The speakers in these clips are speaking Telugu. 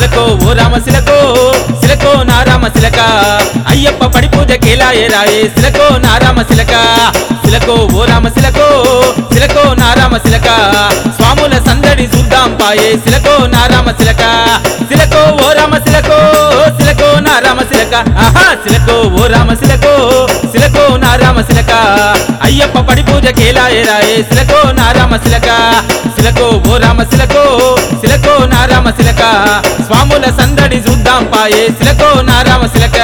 సిలకో ఓ రామ సిలకో సిలకో నా రామ సిలక అయ్యప్ప పడి పూజకేలాయే రాయే సిలకో నా రామ సిలక సిలకో ఓ రామ సిలకో సిలకో నా రామ సిలక స్వాముల సందడి చూద్దాం పాయే సిలకో నా రామ సిలక సిలకో ఓ రామ సిలకో సిలకో నా రామ సిలక ఆహా సిలకో ఓ రామ సిలకో సిలకో నా రామ సిలక అయ్యప్ప పడి పూజకేలాయే రాయే సిలకో నా రామ సిలక సిలకో ఓ రామ సిలకో సిలకో నా రామ సిలక స్వాముల సందడి చూద్దాం పాయే సిలకో నా రామ సిలక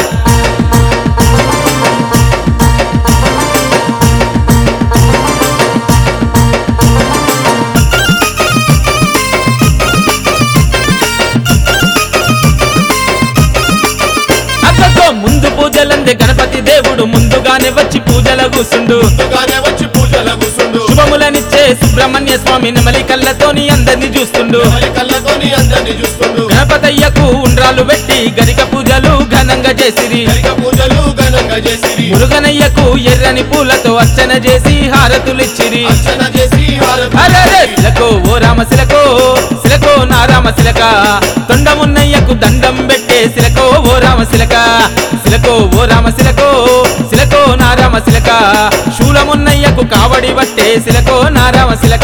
అక్కతో ముందు పూజలందే గణపతి దేవుడు ముందుగానే వచ్చి పూజల కూసుండు ముందుగానే వచ్చి పూజల కూసుండు శుభములనిచ్చే సుబ్రహ్మణ్య స్వామి నెమలి కళ్ళతోని అందరిని చూస్తుండు ఎవరి కళ్ళతోని అందరిని చూస్తుండు గణపతయ్యకు ఉండ్రాలు పెట్టి గరిక పూజలు ఘనంగా చేసిరి కరిక పూజలు ఘనంగా చేసిరి మురుగనయ్యకు ఎర్రని పూలతో అర్చన చేసి హారతులిచ్చిరి అర్చన చేసి అరెరే సిలకో ఓ రామ సిలకో సిలకో నా రామ సిలక తొండమున్నయ్యకు దండం పెట్టే సిలకో ఓ రామ సిలక సిలకో ఓ రామ సిలకో సిలకో నా రామ సిలక శూలమున్నయ్యకు కావడి పట్టే సిలకో నా రామ సిలక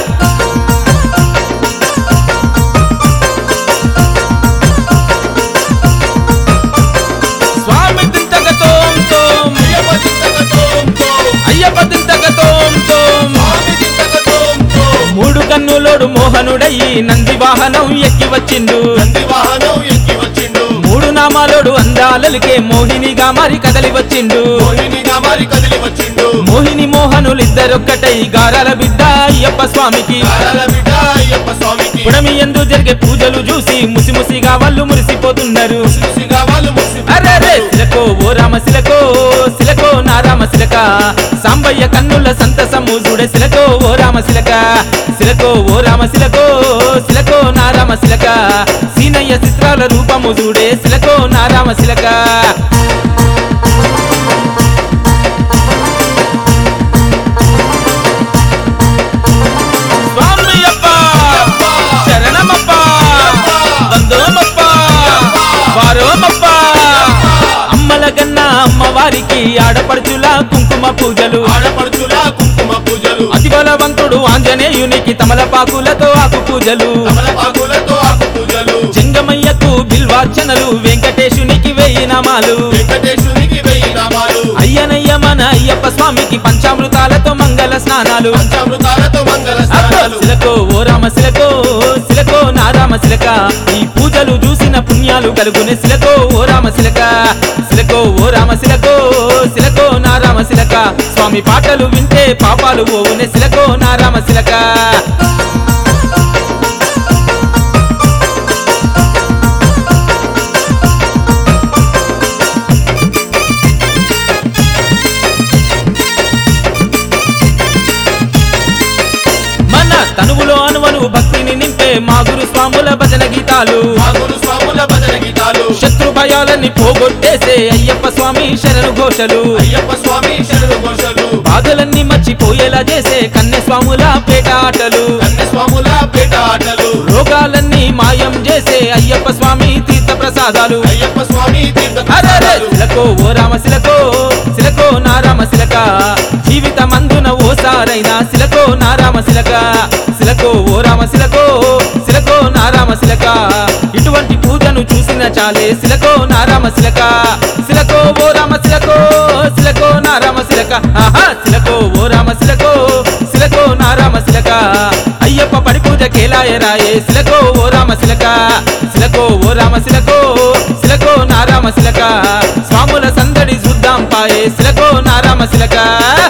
స్వామి దింతక తోం తోం అయ్యప్ప చింతక తోం తోం, అయ్యప్ప దింతక తోం తోం స్వామి చింతక తోం తోం. మూడు కన్నులోడు మోహనుడయ్యి నంది వాహనం ఎక్కి వచ్చిండు నంది వాహనం ఎక్కి వచ్చిండు మూడు నామాలోడు అందాలలికే మోహినిగా మారి కదలి వచ్చిండు మోహినిగా మారి కదిలి వచ్చిండు మోహిని మోహనులిద్దరొక్కటై గారాల బిడ్డ అయ్యప్ప స్వామికి కారాల బిడ్డ అయ్యప్ప స్వామికి పుడమి ఎందు జరిగే పూజలు చూసి ముసిముసిగా వాళ్ళు మురిసిపోతున్నారు చూసిగా వాళ్ళు ముసి అరే సిలకో ఓ రామ సిలకో సిలకో నా రామ సిలక సాంబయ్య కన్నుల సంతసము చూడే సిలకో ఓ రామ సిలక సిలకో ఓ రామ సిలకో సిలకో నా రామ సిలక సీనయ్య చిత్రాల రూపము చూడే సిలకో నా రామ సిలక స్వామియప్ప శరణమప్ప వందోమప్ప వారోమప్ప అమ్మల గన్న అమ్మవారికి ఆడపడుచుల కుంకుమ పూజలు ఆడపడుచుల కుంకుమ పూజలు అతి బలవంతుడు ఆంజనేయునికి తమలపాకులతో ఆకు పూజలు తమలపాకులతో ఆకు పూజలు జంగమయ్యకు బిల్వార్చనలు వెంకటేశునికి వెయ్యి నామాలు వెంకటేశ్వరికి వెయ్యి నామాలు అయ్యనయ్య మన అయ్యప్ప స్వామికి పంచామృతాలతో మంగళ స్నానాలు పంచామృతాలతో మంగళ అబ్బో! స్నానాలు సిలకో ఓ రామ సిలకో సిలకో నా రామ సిలక ఈ పూజలు చూసిన పుణ్యాలు కలుగునే సిలకో ఓ రామ సిలక సిలకో ఓ రామ సిలకో సిలకో నా రామ సిలక స్వామి పాటలు వింటే పాపాలు ఓవునే సిలకో నా రామ సిలక మన తనువులో అనువను భక్తిని నింపే మా గురు స్వాముల భజన గీతాలు మా గురు స్వాముల భజన గీతాలు శత్రు భయాలన్నీ పోగొట్టేసే అయ్యప్ప స్వామి శరణు ఘోషలు అయ్యప్ప స్వామి శరణు ఘోషలు బాధలన్నీ మర్చిపోయేలా చేసే కన్నె స్వాముల పేట ఆటలు కన్య స్వాముల పేట ఆటలు రోగాలన్నీ మాయం చేసే అయ్యప్ప స్వామి తీర్థ ప్రసాదాలు అయ్యప్ప స్వామి తీర్థ అరెరే! ప్రసాదాలు. సిలకో ఓ రామ సిలకో సిలకో నా రామ సిలక జీవితమందున ఓసారైనా సిలకో నా రామ సిలక సిలకో ఓ రామ సిలకో సిలకో నా రామ సిలక ఇటువంటి పూజను చూసిన చాలే సిలకో నా రామ సిలక సిలకో ఓ రామ సిలకో సిలకో నా రామ సిలక ఆహా సిలకో ఓ రామ సిలకో సిలకో నా రామ సిలక అయ్యప్ప పడి పూజ కేలాయ రాయే సిలకో ఓ రామ సిలక సిలకో ఓ రామ సిలకో సిలకో నా రామ సిలక స్వాముల సందడి చూద్దాం పాయే సిలకో నా రామ సిలక